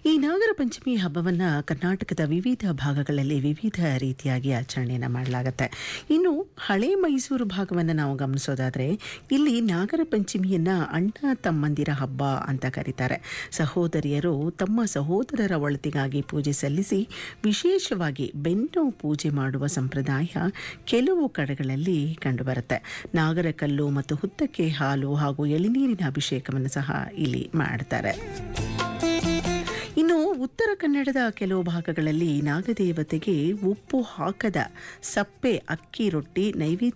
ಈ ನಾಗರ ಪಂಚಮಿ ಹಬ್ಬವನ್ನು ಕರ್ನಾಟಕದ ವಿವಿಧ ಭಾಗಗಳಲ್ಲಿ ವಿವಿಧ ರೀತಿಯಾಗಿ ಆಚರಣೆಯನ್ನು ಮಾಡಲಾಗುತ್ತೆ ಇನ್ನು ಹಳೆ ಮೈಸೂರು ಭಾಗವನ್ನು ನಾವು ಗಮನಿಸೋದಾದರೆ ಇಲ್ಲಿ ನಾಗರ ಪಂಚಮಿಯನ್ನು ಅಣ್ಣ ತಮ್ಮಂದಿರ ಹಬ್ಬ ಅಂತ ಕರೀತಾರೆ ಸಹೋದರಿಯರು ತಮ್ಮ ಸಹೋದರರ ಒಳತಿಗಾಗಿ ಪೂಜೆ ಸಲ್ಲಿಸಿ ವಿಶೇಷವಾಗಿ ಬೆನ್ನು ಪೂಜೆ ಮಾಡುವ ಸಂಪ್ರದಾಯ ಕೆಲವು ಕಡೆಗಳಲ್ಲಿ ಕಂಡುಬರುತ್ತೆ ನಾಗರಕಲ್ಲು ಮತ್ತು ಹುತ್ತಕ್ಕೆ ಹಾಲು ಹಾಗೂ ಎಳಿನೀರಿನ ಅಭಿಷೇಕವನ್ನು ಸಹ ಇಲ್ಲಿ ಮಾಡ್ತಾರೆ ಇನ್ನು ಉತ್ತರ ಕನ್ನಡದ ಕೆಲವು ಭಾಗಗಳಲ್ಲಿ ನಾಗದೇವತೆಗೆ ಉಪ್ಪು ಹಾಕದ ಸಪ್ಪೆ ಅಕ್ಕಿ ರೊಟ್ಟಿ ನೈವೇದ್ಯ